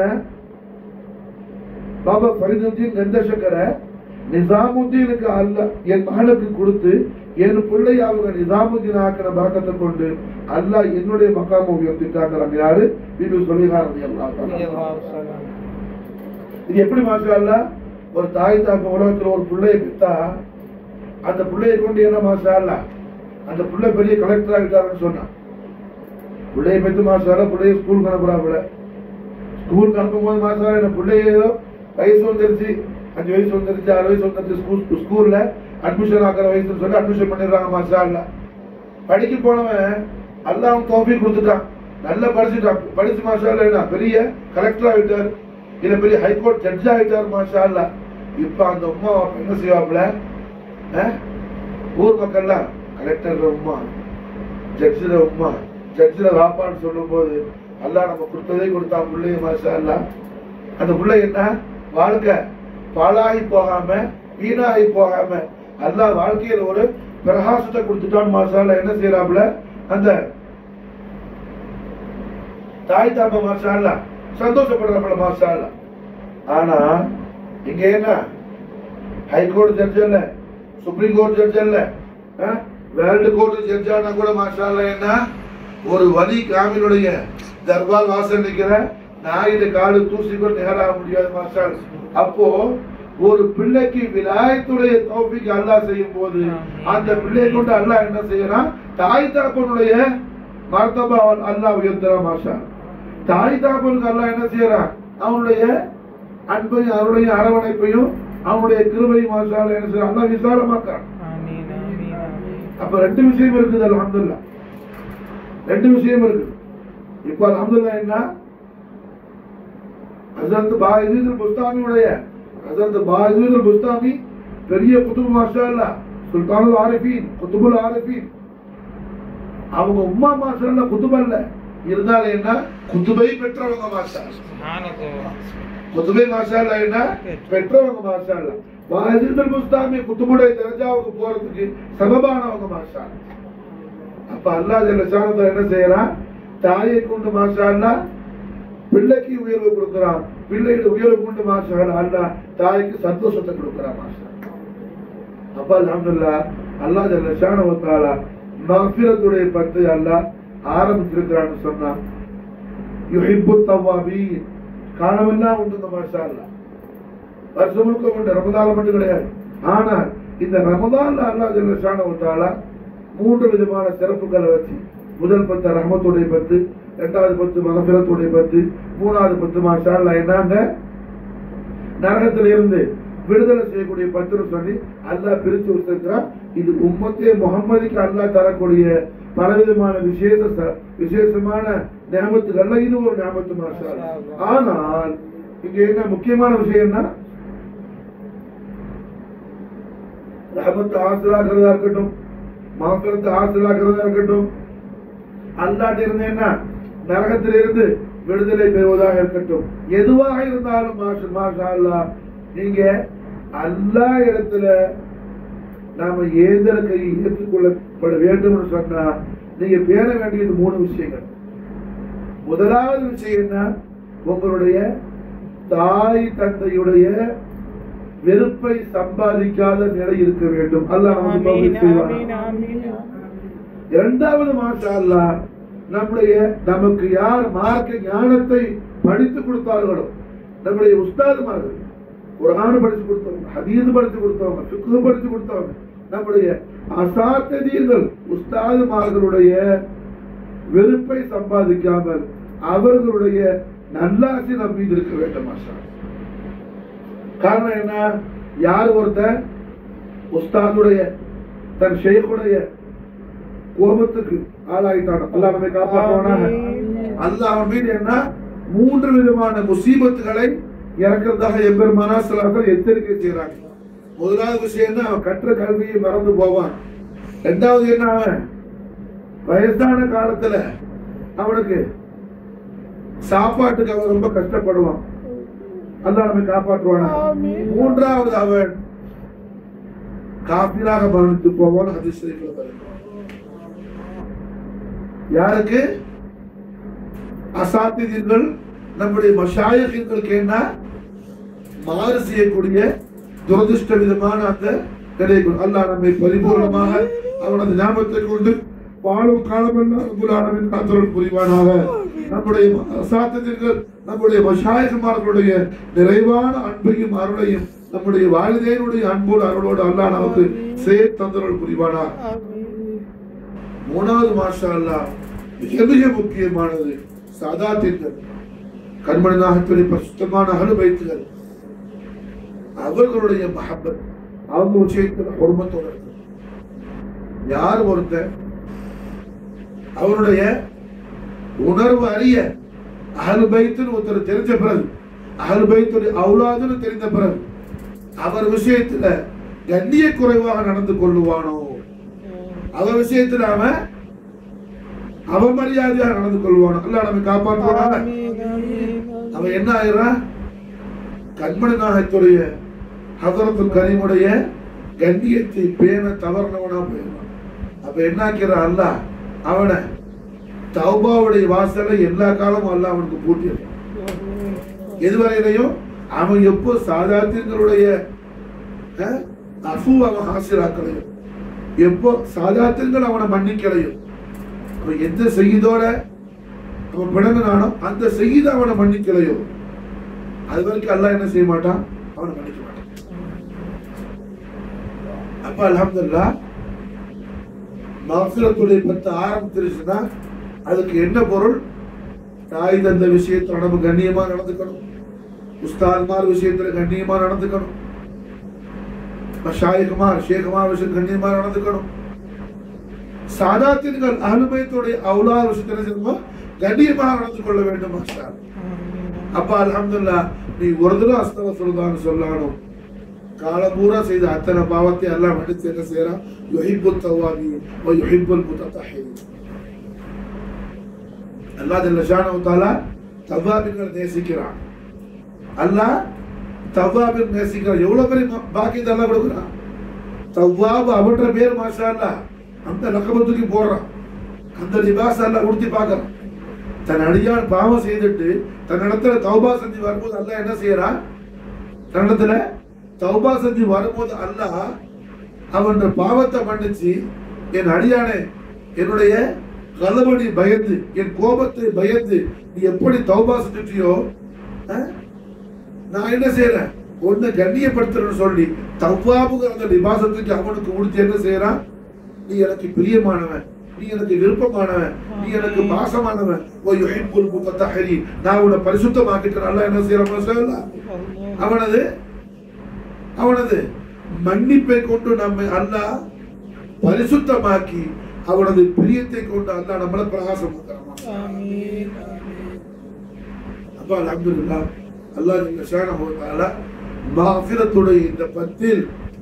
பாபா ஃபரிதுத்தீன் கந்தசக்கர நிசாமுத்தீனுக்கு அல்ல என் மகனுக்கு கொடுத்து என் பிள்ளை அவங்க நிசாமுத்தீன் ஆக்கின பறக்கத்தை கொண்டு அல்லாஹ் என்னுடைய மக்காம உயர்த்திட்டாங்கிறாங்க யாரு பிபி சொல்லிகார் ரலியல்லாஹு தஆலா இது எப்படி மாஷா அல்லாஹ் ஒரு தாய் தாப்ப உலகத்துல ஒரு பிள்ளையை பெத்தா அந்த பிள்ளையை கொண்டு என்ன மாஷா அல்லாஹ் அந்த பிள்ளை பெரிய கலெக்டர் ஆகிட்டாருன்னு சொன்னான் பிள்ளையை பெத்து மாஷா அல்லாஹ் பிள்ளைய ஸ்கூலுக்கு அனுப்புறாப்புல ஸ்கூலுக்கு அனுப்பும் போது மாஷா அல்லாஹ் என்ன பிள்ளைய ஏதோ வயசு வந்துருச்சு அஞ்சு வயசு வந்துருச்சு ஆறு வயசு வந்துருச்சு ஸ்கூல் ஸ்கூல்ல அட்மிஷன் ஆக்கிற வயசுன்னு சொல்லி அட்மிஷன் பண்ணிடுறாங்க மாஷா அல்லாஹ் படிக்க போனவன் அல்லாஹ் அவன் தோஃபி கொடுத்துட்டான் நல்லா படிச்சுட்டான் படிச்சு மாஷா அல்லாஹ் என்ன பெரிய கலெக்டர் ஆகிட்டார் இல்ல பெரிய ஹைகோர்ட் ஜட்ஜ் ஆகிட்டார் மாஷா அல்லாஹ் இப்ப அந்த உமா அப்ப என்ன செய்வாப்ல அஹ்? ஊர் மக்கள்லாம் கலெக்டர் உமா ஜட்ஜில உமா ஜட்ஜில வாப்பான்னு சொல்லும் போது அல்லாஹ் நம்ம கொடுத்ததே கொடுத்தான் பிள்ளைய மாஷா அல்லாஹ் அந்த பிள்ளை என்ன வாழ்க்கை பாழாகி போகாம வீணாகி போகாம அல்லாஹ் வாழ்க்கையில ஒரு பிரகாசத்தை கொடுத்துட்டான் மாஷா அல்லாஹ் என்ன செய்யறாப்புல அந்த தாய் தாப்ப மாஷா அல்லாஹ் சந்தோஷப்படுறாப்புல மாஷா அல்லாஹ் ஆனா இங்க என்ன ஹைகோர்ட் ஜட்ஜ் இல்ல சுப்ரீம் கோர்ட் ஜட்ஜ் இல்ல வேர்ல்டு கோர்ட் ஜட்ஜ் ஆனா கூட மாஷா அல்லாஹ் என்ன ஒரு வலி காமிலுடைய தர்பார் வாசல் நிக்கிற நாயுடு காடு தூசி கூட நிகராக முடியாது மாஷா அல்லாஹ். அப்போ ஒரு பிள்ளைக்கு விலாயத்துடைய தௌஃபிக் அல்லாஹ் செய்யும் போது அந்த பிள்ளையை கொண்டு அல்லாஹ் என்ன செய்யறான் தாய் தாப்பனுடைய மர்த்தபா அல்லாஹ் உயர்த்துறான் மாஷா தாய் தாப்பனுக்கு அல்லாஹ் என்ன செய்யறான் அவனுடைய அன்பையும் அவருடைய அரவணைப்பையும் அவனுடைய கிருபையும் மாஷா அல்லாஹ் என்ன செய்யறான் அல்லாஹ் விசாலமாக்குறான் ஆமீன் ஆமீன் ஆமீன் அப்ப ரெண்டு விஷயம் இருக்குது அல்ஹம்துலில்லாஹ் ரெண்டு விஷயம் இருக்கு இப்ப அல்ஹம்துலில்லாஹ் என்ன ஹசரத் பாயிதுல் புஸ்தாமியுடைய ஹசரத் பாயிதுல் புஸ்தாமி பெரிய குத்துபு மாஷா அல்லாஹ் சுல்தானுல் ஆரிஃபீன் குத்துபுல் ஆரிஃபீன் அவங்க உம்மா மாஷா அல்லாஹ் குத்துப இல்ல இருந்தாலும் என்ன குத்துபை பெற்றவங்க மாஷா அல்லாஹ். சுப்ஹானல்லாஹ் குத்துபை மாஷா அல்லாஹ் என்ன பெற்றவங்க மாஷா அல்லாஹ் பாயிதுல் புஸ்தாமி குத்துபுடைய தரஜாவுக்கு போறதுக்கு சபபானவங்க மாஷா அல்லாஹ். அப்ப அல்லாஹ் ஜல்ல ஷானஹு என்ன செய்யறான் தாயை கொண்டு மாஷா அல்லாஹ் பிள்ளைக்கு உயர்வு கொடுக்கிறான் பிள்ளைக்கு உயர்வு கொண்டு மாஷா அல்லாஹ் அல்லாஹ் தாய்க்கு சந்தோஷத்தை கொடுக்கிறான் மாஷா அல்லாஹ். அப்ப அல்ஹம்துலில்லாஹ் அல்லாஹ் ஜல்ல ஷானஹு தஆலா மஃபிரத்துடைய பத்து அல்லாஹ் ஆரம்பிச்சிருக்கிறான்னு சொன்னா யுஹிப்பு தவ்வாபீன் காலமெல்லாம் உண்டு மாஷா அல்லாஹ் வருஷம் முழுக்க உண்டு ரமதான்ல மட்டும் கிடையாது ஆனால் இந்த ரமதான்ல அல்லாஹ் ஜல்ல ஷானஹு தஆலா மூன்று விதமான சிறப்புகளை வச்சு முதல் பத்து ரஹமத்துடைய பத்து இரண்டாவது பத்து மகபிரத்துடைய பத்து மூணாவது பத்து மாஷா அல்லாஹ் என்னங்க நரகத்துல இருந்து விடுதலை செய்யக்கூடிய பத்துன்னு சொல்லி அல்லாஹ் பிரிச்சு வச்சிருக்கிறான் இது உம்மத்தே முகம்மதிக்கு அல்லாஹ் தரக்கூடிய பலவிதமான விசேஷ ச- விசேஷமான ஞாபகத்துகள்ல இது ஒரு ஞாபகத்து மாஷா அல்லாஹ். ஆனால் இங்க என்ன முக்கியமான விஷயம்னா ரஹமத்து ஆசிராகிறதா இருக்கட்டும் மாத்திரத்தை ஆசிராகிறதா இருக்கட்டும் அல்லாட்ட இருந்து என்ன நரகத்திலிருந்து விடுதலை பெறுவதாக இருக்கட்டும் எதுவாக இருந்தாலும் மாஷா மாஷா அல்லாஹ் நீங்க அல்லா இடத்துல நாம ஏந்திர கை ஏற்றுக்கொள்ளப்பட வேண்டும் சொன்னா நீங்க பேர வேண்டியது மூணு விஷயங்கள் முதலாவது விஷயம் என்ன உங்களுடைய தாய் தந்தையுடைய வெறுப்பை சம்பாதிக்காத நிலை இருக்க வேண்டும் அல்லாஹ் நமக்கு ஆமீன் தௌஃபீக் செய்வானாக. ஆமீன் ஆமீன் இரண்டாவது மாஷா அல்லாஹ் நம்முடைய நமக்கு யார் மார்க்க ஞானத்தை படித்து கொடுத்தார்களோ நம்முடைய உஸ்தாதுமார்கள் குரான் படிச்சு கொடுத்தவங்க ஹதீஸ் படிச்சு கொடுத்தவங்க ஃபிக்ஹ் படிச்சு கொடுத்தவங்க நம்முடைய அசாத்ததீர்கள் உஸ்தாதுமார்களுடைய வெறுப்பை சம்பாதிக்காமல் அவர்களுடைய நல்லாசி நம் மீது இருக்க வேண்டும் மாஷா அல்லாஹ். காரணம் என்ன யார் ஒருத்தன் உஸ்தாதுடைய தன் ஷேக்குடைய கோபத்துக்கு ஆளாயிட்டான் அல்லாஹ் நம்மை காப்பாற்றுவானாக அல்லாஹ் அவன் மீது என்ன மூன்று விதமான முசீபத்துகளை இறக்கிறதாக எம்பெருமானா சிலர்கள் எச்சரிக்கை செய்யறாங்க முதலாவது விஷயம் தான் அவன் கற்ற கல்வியை மறந்து போவான் ரெண்டாவது என்ன அவன் வயசான காலத்துல அவனுக்கு சாப்பாட்டுக்கு அவன் ரொம்ப கஷ்டப்படுவான் அல்லாஹ் நம்மை காப்பாற்றுவானா மூன்றாவது அவன் காப்பீராக மரணித்து போவான் அதிசயத்தில் வருகிறான் யாருக்கு அசாத்தியர்கள் நம்முடைய மஷாயர்களுக்கு என்ன மாறு செய்யக்கூடிய துரதிருஷ்ட விதமான அந்த கிடைக்கும் அல்லாஹ் நம்மை பரிபூர்ணமாக அவனது ஞாபகத்தை கொண்டு வாழும் காலமெல்லாம் ரப்புல் ஆலமீன் காத்தருள் புரிவானாக நம்முடைய அசாத்தியர்கள் நம்முடைய மஷாயகுமார்களுடைய நிறைவான அன்பையும் அருளையும் நம்முடைய வாலிதேனுடைய அன்போடு அருளோடு அல்லாஹ் நமக்கு சேர்த்து தந்தருள் புரிவானாக மூணாவது மாஷா அல்லாஹ் மிக மிக முக்கியமானது சாதாத்தியர்கள் கண்மணி நாகத்துடைய பரிசுத்தமான அனுபவித்துகள் அவர்களுடைய மஹப்பத் அவங்க விஷயத்தில் பொறுமத்தோட இருக்கு யார் ஒருத்தன் அவருடைய உணர்வு அறிய அகல் பைத்துன்னு ஒருத்தர் தெரிஞ்ச பிறகு அகல் பைத்துடைய அவுலாதுன்னு தெரிந்த பிறகு அவர் விஷயத்துல கண்ணிய குறைவாக நடந்து கொள்ளுவானோ அவன் விஷயத்துல அவன் அவமரியாதையாக நடந்து கொள்வானோ அல்ல நம்ம காப்பாற்றுவான அவன் என்ன ஆயிடுறான் கண்மணி நாகத்துடைய ஹதரத்துல் கரீமுடைய கண்ணியத்தை பேண தவறினவனா போயிடுவான் அப்ப என்ன ஆக்கிறான் அல்ல அவனை தௌபாவுடைய வாசலை எல்லா காலமும் அல்ல அவனுக்கு பூட்டிடுறான் எதுவரையிலையும் அவன் எப்போ சாதாத்தியங்களுடைய அஃபு அவன் ஆசிராக்களையும் எப்போ சாதாத்தியங்கள் அவனை மன்னிக்கலையும் அவன் எந்த செய்தோட அவன் பிணங்கினானோ அந்த செய்தி அவனை மன்னிக்கலையோ அது வரைக்கும் அல்லாஹ் என்ன செய்ய மாட்டான் அவனை மன்னிக்க மாட்டான் அப்ப அல்ஹம்துலில்லாஹ் மகசுரத்துடைய பத்து ஆரம்பிச்சிருச்சுன்னா அதுக்கு என்ன பொருள் தாய் தந்த விஷயத்துல நம்ம கண்ணியமா நடந்துக்கணும் உஸ்தாத்மார் விஷயத்துல கண்ணியமா நடந்துக்கணும் மஷாயிகுமார் ஷேகுமார் விஷயம் கண்ணியமா நடந்துக்கணும் சாதாத்தின்கள் அனுபவத்துடைய அவுலா விஷயத்துல செய்யும்போது கண்ணியமாக நடந்து கொள்ள வேண்டும் மாஸ்டர் அப்ப அல்ஹம்துலில்லாஹ் நீ ஒரு தடவை அஸ்தவசுல்லான்னு சொல்லணும் காலம் பூரா செய்த அத்தனை பாவத்தை எல்லாம் எடுத்து என்ன செய்யறான் யுஹிப்புல் தவாபி வ யுஹிப்புல் முத்தத்தஹிரீன் அல்லாஹ் ஜல்ல ஷானஹு தஆலா தவாபிகளை நேசிக்கிறான் அல்லாஹ் தவாபின் நேசிக்கிறான் எவ்வளவு பெரிய ம- பாக்கியத்தை அல்லாஹ் கொடுக்குறான் தவாப் அவன்ற பேர் மாஷா அல்லாஹ் அந்த லக்கபத்துக்கு போடுறான் அந்த லிபாஸ் அல்லாஹ் உடுத்தி பார்க்கறான் தன் அடியான் பாவம் செய்துட்டு தன்னிடத்துல தௌபா செஞ்சு வரும்போது அல்லாஹ் என்ன செய்யறான் தன்னிடத்துல தௌபா செஞ்சு வரும்போது அல்லாஹ் அவன் பாவத்தை மன்னிச்சு என் அடியானே என்னுடைய கலவடி பயந்து என் கோபத்தை பயந்து நீ எப்படி தௌபா செஞ்சுட்டியோ அஹ், நான் என்ன செய்யறேன் ஒண்ணு கண்ணியப்படுத்துறேன்னு சொல்லி தவ்வாபுங்கிற அந்த லிபாசத்துக்கு அவனுக்கு உடுத்தி என்ன செய்யறான் நீ எனக்கு பிரியமானவன் நீ எனக்கு விருப்பமானவன் நீ எனக்கு பாசமானவன் ஓ யுஹிப்புல் முத்தத்தஹிரி நான் உன்னை பரிசுத்தமாக்கிட்டேன் அல்லாஹ் என்ன செய்யறான் அவனது அவனது மன்னிப்பை கொண்டு நம்மை அல்லாஹ் பரிசுத்தமாக்கி அவனது பிரியத்தை கொண்டு அல்லாஹ் நம்மளை பிரகாசமாக்குறான் அப்ப அல்ஹம்துலில்லாஹ் அல்லாஹ் ஜல்ல ஷானஹு வ தஆலா மஃபிரத்துடைய இந்த பத்தில்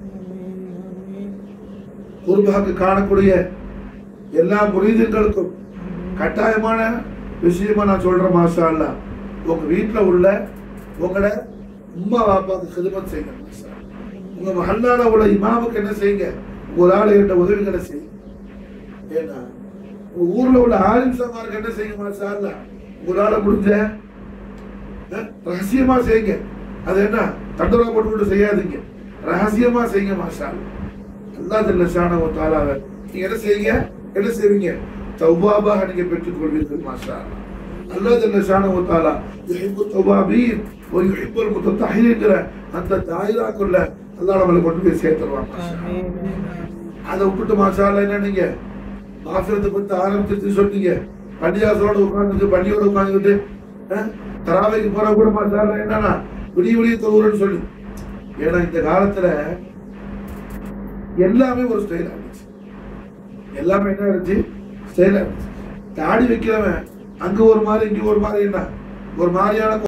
குர்பாக்கு காணக்கூடிய எல்லா முரீதுகளுக்கும் கட்டாயமான விஷயமா நான் சொல்றேன் மாஷா அல்லாஹ் உங்க வீட்டுல உள்ள உங்களோட உம்மா பாப்பாக்கு ஹிதமத் செய்யுங்க மாஷா அல்லாஹ். உங்க மஹல்லால உள்ள இமாமுக்கு என்ன செய்யுங்க ஒரு ஆள் என்ற உதவிகளை செய்யுங்க ஏன்னா உங்க ஊர்ல உள்ள ஆலிம் சமாருக்கு என்ன செய்யுங்க மாஷா அல்லாஹ். உங்களால முடிஞ்ச அஹ், ரகசியமா செய்யுங்க அது என்ன தண்டரா போட்டு கொண்டு செய்யாதீங்க ரகசியமா செய்யுங்க மாஷா அல்லாஹ். அல்லாஹ் ஜல்ல ஷானஹு வ தஆலாவை நீங்க என்ன செய்வீங்க என்ன செய்வீங்க தௌபாபாக நீங்க பெற்றுக் கொள்வீர்கள் மாஷா அல்லாஹ். அல்லாஹ் ஜல்ல ஷானஹு வ தஆலா யுஹிப்பு தௌபாபீன் வ யுஹிப்புல் முத்தத்தஹிரீன்ங்கிற அந்த தாயிராக்குள்ள அல்லாஹ் நம்மளை கொண்டு போய் சேர்த்துருவான் மாஷா அல்லாஹ். அதை விட்டுட்டு மாஷா அல்லாஹ் என்ன நீங்க மாஃபிரத்தை பத்தி ஆரம்பிச்சு சொன்னீங்க பண்டிகாசோட உட்கார்ந்து பண்டிகையோட உட்காந்துக்கிட்டு தராவைக்கு போற கூட மாஷா அல்லாஹ் என்னன்னா விடிய விடிய தொழுகிறேன்னு சொல்லி ஏன்னா இந்த காலத்துல எல்லாமே ஒரு ஸ்டைல் ஆயிடுச்சு எல்லாமே என்ன ஆயிடுச்சு செய்யல தாடி வைக்கிறவன் அங்க ஒரு மாதிரி இங்க ஒரு மாதிரி என்ன ஒரு மாதிரியான